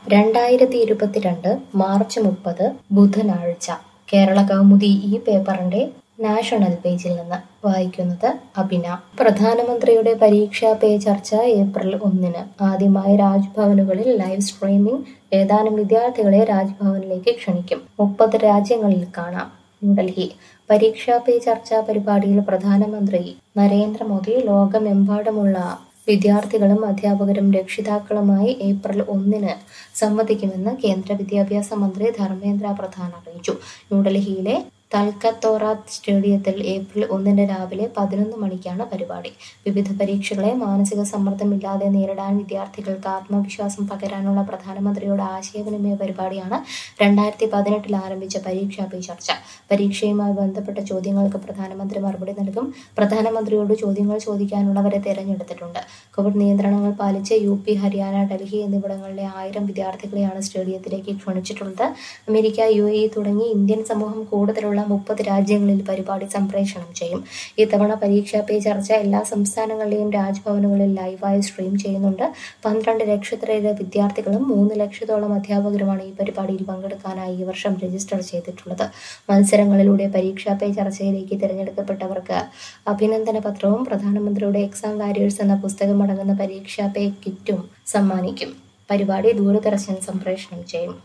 രണ്ടായിരത്തി ഇരുപത്തിരണ്ട് മാർച്ച് മുപ്പത് ബുധനാഴ്ച കേരള കൗമുദി ഈ പേപ്പറിന്റെ നാഷണൽ പേജിൽ നിന്ന് വായിക്കുന്നത് അഭിന പ്രധാനമന്ത്രിയുടെ പരീക്ഷാ പേ ചർച്ച ഏപ്രിൽ ഒന്നിന് ആദ്യമായി രാജ്ഭവനുകളിൽ ലൈവ് സ്ട്രീമിംഗ് ഏതാനും വിദ്യാർത്ഥികളെ രാജ്ഭവനിലേക്ക് ക്ഷണിക്കും മുപ്പത് രാജ്യങ്ങളിൽ കാണാം ന്യൂഡൽഹി പരീക്ഷാ പേ ചർച്ചാ പരിപാടിയിൽ പ്രധാനമന്ത്രി നരേന്ദ്രമോദി ലോകമെമ്പാടുമുള്ള വിദ്യാർത്ഥികളും അധ്യാപകരും രക്ഷിതാക്കളുമായി ഏപ്രിൽ ഒന്നിന് സംവദിക്കുമെന്ന് കേന്ദ്ര വിദ്യാഭ്യാസ മന്ത്രി ധർമ്മേന്ദ്ര പ്രധാൻ അറിയിച്ചു ന്യൂഡൽഹിയിലെ തൽക്കത്തോറ സ്റ്റേഡിയത്തിൽ ഏപ്രിൽ ഒന്നിന് രാവിലെ പതിനൊന്ന് മണിക്കാണ് പരിപാടി വിവിധ പരീക്ഷകളെ മാനസിക സമ്മർദ്ദമില്ലാതെ നേരിടാൻ വിദ്യാർത്ഥികൾക്ക് ആത്മവിശ്വാസം പകരാനുള്ള പ്രധാനമന്ത്രിയുടെ ആശയവിനിമയ പരിപാടിയാണ് രണ്ടായിരത്തി പതിനെട്ടിൽ ആരംഭിച്ച പരീക്ഷാ പേ ചർച്ച പരീക്ഷയുമായി ബന്ധപ്പെട്ട ചോദ്യങ്ങൾക്ക് പ്രധാനമന്ത്രി മറുപടി നൽകും പ്രധാനമന്ത്രിയോട് ചോദ്യങ്ങൾ ചോദിക്കാനുള്ളവരെ തെരഞ്ഞെടുത്തിട്ടുണ്ട് കോവിഡ് നിയന്ത്രണങ്ങൾ പാലിച്ച് യു പി ഹരിയാന ഡൽഹി എന്നിവിടങ്ങളിലെ ആയിരം വിദ്യാർത്ഥികളെയാണ് സ്റ്റേഡിയത്തിലേക്ക് ക്ഷണിച്ചിട്ടുള്ളത് അമേരിക്ക യു എ തുടങ്ങി ഇന്ത്യൻ സമൂഹം കൂടുതലുള്ള മുപ്പത് രാജ്യങ്ങളിൽ പരിപാടി സംപ്രേഷണം ചെയ്യും ഇത്തവണ പരീക്ഷാ പേ ചർച്ച എല്ലാ സംസ്ഥാനങ്ങളിലെയും രാജ്ഭവനുകളിൽ ലൈവായി സ്ട്രീം ചെയ്യുന്നുണ്ട് പന്ത്രണ്ട് ലക്ഷത്തിലേറെ വിദ്യാർത്ഥികളും മൂന്ന് ലക്ഷത്തോളം അധ്യാപകരുമാണ് ഈ പരിപാടിയിൽ പങ്കെടുക്കാനായി ഈ വർഷം രജിസ്റ്റർ ചെയ്തിട്ടുള്ളത് മത്സരങ്ങളിലൂടെ പരീക്ഷാ പേ ചർച്ചയിലേക്ക് തിരഞ്ഞെടുക്കപ്പെട്ടവർക്ക് അഭിനന്ദന പത്രവും പ്രധാനമന്ത്രിയുടെ എക്സാം വാരിയേഴ്സ് എന്ന പുസ്തകം അടങ്ങുന്ന പരീക്ഷാ പേ കിറ്റും സമ്മാനിക്കും പരിപാടി ദൂരദർശൻ സംപ്രേഷണം ചെയ്യും